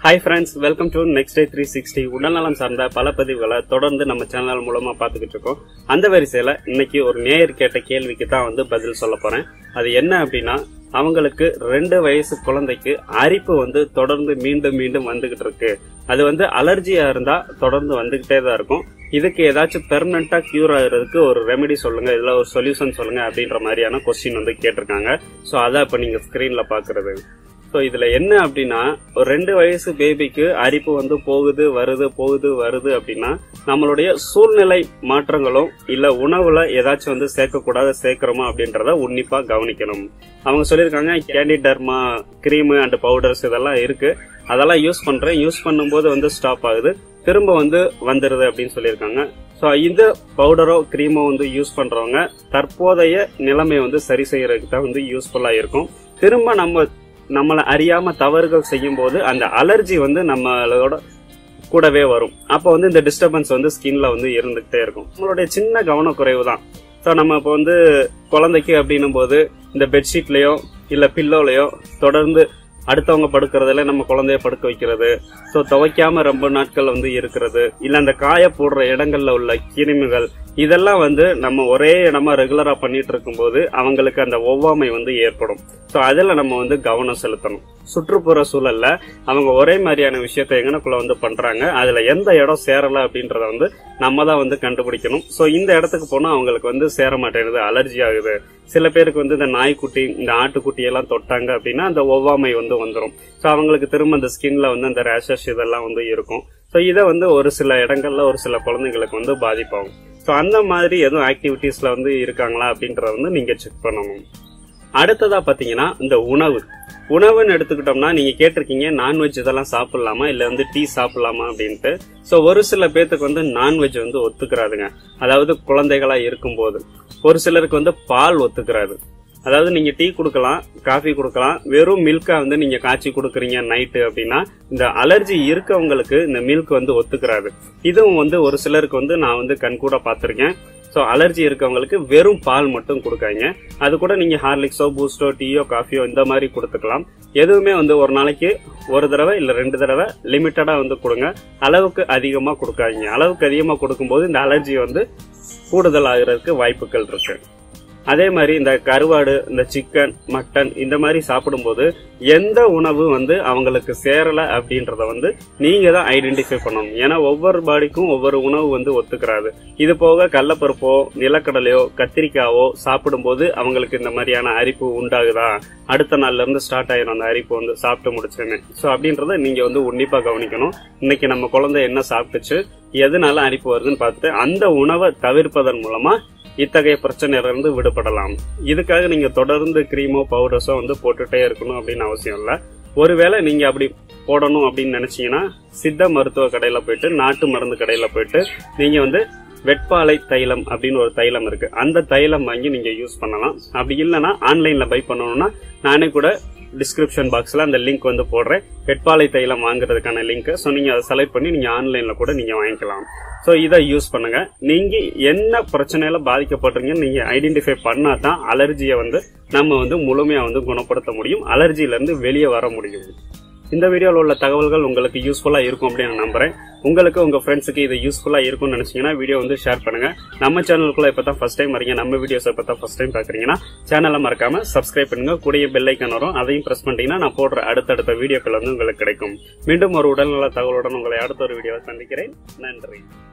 hi friends welcome to next day three sixty உடல்நலம் சார்ந்த பல பதிவுகளை தொடர்ந்து நம்ம சேனல் மூலமா பார்த்துக்கிட்டு இருக்கோம் அந்த வரிசையில இன்னைக்கு ஒரு நேயர் கேட்ட கேள்விக்கு தான் வந்து பதில் சொல்ல போறேன் அது என்ன அப்படின்னா அவங்களுக்கு ரெண்டு வயசு குழந்தைக்கு அரிப்பு வந்து தொடர்ந்து மீண்டும் மீண்டும் வந்துகிட்டு இருக்கு அது வந்து அலர்ஜியா இருந்தா தொடர்ந்து வந்துகிட்டே தான் இருக்கும் இதுக்கு ஏதாச்சும் பெர்மனண்டா கியூர் ஆகுறதுக்கு ஒரு ரெமெடி சொல்லுங்க இதுல ஒரு சொல்யூஷன் சொல்லுங்க அப்படின்ற மாதிரியான கொஸ்டின் வந்து கேட்டிருக்காங்க சோ அதான் இப்ப நீங்க ஸ்கிரீன்ல பாக்குறது ஸோ இதுல என்ன அப்படின்னா ஒரு ரெண்டு வயசு பேபிக்கு அரிப்பு வந்து போகுது வருது போகுது வருது அப்படின்னா நம்மளுடைய சூழ்நிலை மாற்றங்களும் இல்ல உணவுல ஏதாச்சும் வந்து சேர்க்கக்கூடாத சேர்க்கிறோமா அப்படின்றத உன்னிப்பா கவனிக்கணும் அவங்க சொல்லியிருக்காங்க கேண்டிடர்மா கிரீம் அண்ட் பவுடர்ஸ் இதெல்லாம் இருக்கு அதெல்லாம் யூஸ் பண்றேன் யூஸ் பண்ணும்போது வந்து ஸ்டாப் ஆகுது திரும்ப வந்து வந்துருது அப்படின்னு சொல்லியிருக்காங்க ஸோ இந்த பவுடரோ கிரீமோ வந்து யூஸ் பண்றவங்க தற்போதைய நிலைமை வந்து சரி செய்யறதுக்கு தான் வந்து யூஸ்ஃபுல்லா இருக்கும் திரும்ப நம்ம நம்மளை அறியாம தவறுகள் செய்யும் போது அந்த அலர்ஜி வந்து நம்மளோட கூடவே வரும் அப்போ வந்து இந்த டிஸ்டர்பன்ஸ் வந்து ஸ்கின்ல வந்து இருந்துகிட்டே இருக்கும் நம்மளுடைய சின்ன கவனக்குறைவு தான் ஸோ நம்ம இப்போ வந்து குழந்தைக்கு அப்படின்னும் போது இந்த பெட்ஷீட்லயோ இல்ல பில்லோலயோ தொடர்ந்து அடுத்தவங்க படுக்கிறதுல நம்ம குழந்தைய படுக்க வைக்கிறது ஸோ துவைக்காம ரொம்ப நாட்கள் வந்து இருக்கிறது இல்ல அந்த காய போடுற இடங்கள்ல உள்ள கிருமிகள் இதெல்லாம் வந்து நம்ம ஒரே இடமா ரெகுலரா பண்ணிட்டு இருக்கும்போது அவங்களுக்கு அந்த ஒவ்வாமை வந்து ஏற்படும் ஸோ அதில் நம்ம வந்து கவனம் செலுத்தணும் சுற்றுப்புற சூழல்ல அவங்க ஒரே மாதிரியான விஷயத்த எங்கனக்குள்ள வந்து பண்றாங்க அதுல எந்த இடம் சேரல அப்படின்றத வந்து நம்ம தான் வந்து கண்டுபிடிக்கணும் ஸோ இந்த இடத்துக்கு போனா அவங்களுக்கு வந்து சேர மாட்டேங்குது அலர்ஜி ஆகுது சில பேருக்கு வந்து இந்த நாய்க்குட்டி இந்த ஆட்டுக்குட்டி எல்லாம் தொட்டாங்க அப்படின்னா அந்த ஒவ்வாமை வந்து வந்துடும் ஸோ அவங்களுக்கு திரும்ப அந்த ஸ்கின்ல வந்து அந்த ரேஷஸ் இதெல்லாம் வந்து இருக்கும் ஸோ இதை வந்து ஒரு சில இடங்கள்ல ஒரு சில குழந்தைங்களுக்கு வந்து பாதிப்பாகும் ஸோ அந்த மாதிரி எதுவும் ஆக்டிவிட்டீஸ்ல வந்து இருக்காங்களா அப்படின்றத வந்து நீங்க செக் பண்ணணும் அடுத்ததா பாத்தீங்கன்னா இந்த உணவு உணவுன்னு எடுத்துக்கிட்டோம்னா நீங்க கேட்டிருக்கீங்க நான்வெஜ் இதெல்லாம் சாப்பிடலாமா இல்ல வந்து டீ சாப்பிடலாமா அப்படின்ட்டு சோ ஒரு சில பேத்துக்கு வந்து நான்வெஜ் வந்து ஒத்துக்கிறாதுங்க அதாவது குழந்தைகளா இருக்கும்போது ஒரு சிலருக்கு வந்து பால் ஒத்துக்கிறாது அதாவது நீங்க டீ கொடுக்கலாம் காஃபி கொடுக்கலாம் வெறும் மில்கா வந்து நீங்க காய்ச்சி கொடுக்குறீங்க நைட்டு அப்படின்னா இந்த அலர்ஜி இருக்கவங்களுக்கு இந்த மில்க் வந்து ஒத்துக்கிறாது இதுவும் வந்து ஒரு சிலருக்கு வந்து நான் வந்து கண்கூட பார்த்திருக்கேன் ஸோ அலர்ஜி இருக்கவங்களுக்கு வெறும் பால் மட்டும் கொடுக்காங்க அது கூட நீங்க ஹார்லிக்ஸோ பூஸ்டோ டீயோ காஃபியோ இந்த மாதிரி கொடுத்துக்கலாம் எதுவுமே வந்து ஒரு நாளைக்கு ஒரு தடவை இல்ல ரெண்டு தடவை லிமிட்டடா வந்து கொடுங்க அளவுக்கு அதிகமா கொடுக்காதீங்க அளவுக்கு அதிகமா கொடுக்கும்போது இந்த அலர்ஜி வந்து கூடுதல் ஆகிறதுக்கு வாய்ப்புகள் இருக்கு அதே மாதிரி இந்த கருவாடு இந்த சிக்கன் மட்டன் இந்த மாதிரி சாப்பிடும்போது எந்த உணவு வந்து அவங்களுக்கு சேரல அப்படின்றத வந்து நீங்க தான் ஐடென்டிஃபை பண்ணணும் ஏன்னா ஒவ்வொரு பாடிக்கும் ஒவ்வொரு உணவு வந்து ஒத்துக்கிறாது இது போக கடலப்பருப்போ நிலக்கடலையோ கத்திரிக்காவோ சாப்பிடும்போது அவங்களுக்கு இந்த மாதிரியான அரிப்பு உண்டாகுதா அடுத்த நாள்ல இருந்து ஸ்டார்ட் ஆயிரும் அந்த அரிப்பு வந்து சாப்பிட்டு முடிச்சுன்னு ஸோ அப்படின்றத நீங்க வந்து உன்னிப்பா கவனிக்கணும் இன்னைக்கு நம்ம குழந்தை என்ன சாப்பிட்டுச்சு எதனால அரிப்பு வருதுன்னு பார்த்துட்டு அந்த உணவை தவிர்ப்பதன் மூலமா இத்தகைய பிரச்சனையிலிருந்து விடுபடலாம் இதுக்காக நீங்க தொடர்ந்து கிரீமோ பவுடர்ஸோ வந்து போட்டுட்டே இருக்கணும் அப்படின்னு அவசியம் இல்லை ஒருவேளை நீங்க அப்படி போடணும் அப்படின்னு நினைச்சீங்கன்னா சித்த மருத்துவ கடையில போயிட்டு நாட்டு மருந்து கடையில போயிட்டு நீங்க வந்து வெட்பாலை தைலம் அப்படின்னு ஒரு தைலம் இருக்கு அந்த தைலம் வாங்கி நீங்க யூஸ் பண்ணலாம் அப்படி இல்லைன்னா ஆன்லைன்ல பை பண்ணணும்னா நானே கூட டிஸ்கிரிப்ஷன் பாக்ஸ்ல அந்த லிங்க் வந்து போடுறேன் வெட்பாலை தைலம் வாங்குறதுக்கான லிங்க் ஸோ நீங்க அதை செலக்ட் பண்ணி நீங்க ஆன்லைன்ல கூட நீங்க வாங்கிக்கலாம் ஸோ இதை யூஸ் பண்ணுங்க நீங்க என்ன பிரச்சனையில பாதிக்கப்பட்டிருங்கன்னு நீங்க ஐடென்டிஃபை பண்ணா தான் அலர்ஜியை வந்து நம்ம வந்து முழுமையா வந்து குணப்படுத்த முடியும் அலர்ஜியில இருந்து வெளியே வர முடியும் இந்த வீடியோவில் உள்ள தகவல்கள் உங்களுக்கு யூஸ்ஃபுல்லா இருக்கும் அப்படின்னு நான் நம்புறேன் உங்களுக்கு உங்க ஃப்ரெண்ட்ஸுக்கு இது யூஸ்ஃபுல்லா இருக்கும்னு நினைச்சீங்கன்னா வீடியோ வந்து ஷேர் பண்ணுங்க நம்ம சேனலுக்குள்ள இப்போ தான் ஃபர்ஸ்ட் டைம் வரீங்க நம்ம வீடியோஸ் இப்போ தான் ஃபர்ஸ்ட் டைம் பாக்குறீங்கன்னா சேனலை மறக்காம சப்ஸ்கிரைப் பண்ணுங்க கூடிய பெல் ஐக்கன் வரும் அதையும் பிரஸ் பண்ணிட்டீங்கன்னா நான் போடுற அடுத்தடுத்த வீடியோக்கள் வந்து உங்களுக்கு கிடைக்கும் மீண்டும் ஒரு உடல்நல தகவலுடன் உங்களை அடுத்த ஒரு வீடியோவை சந்திக்கிறேன் நன்றி